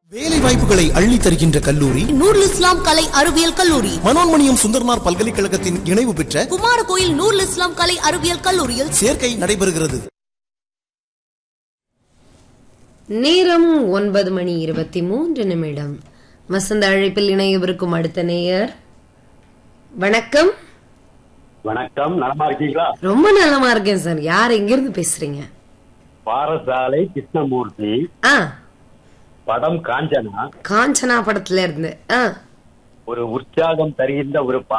வேலை வாய்ப்புகளை அள்ளி தருகின்ற கல்லூரி நூருல் இஸ்லாம் கலை அறிவியல் கல்லூரி மனோன்மணியம் சுந்தர்னார் பல்கலைக்கழகத்தின் இணைவு பெற்ற குமாரகோயில் நூருல் இஸ்லாம் கலை அறிவியல் கல்லூரியில் சேர்க்கை நடைபெறுகிறது நேரம் ஒன்பது மணி இருபத்தி மூன்று நிமிடம் வசந்த அழைப்பில் இணையவிருக்கும் அடுத்த நேயர் வணக்கம் வணக்கம் நலமா இருக்கீங்களா ரொம்ப நலமா இருக்கேன் சார் யார் எங்கிருந்து பேசுறீங்க பாரசாலை கிருஷ்ணமூர்த்தி ஆ படம் காஞ்சனா காஞ்சனா படத்துல இருந்து ஆ ஒரு உற்சாகம் தருகின்ற ஒரு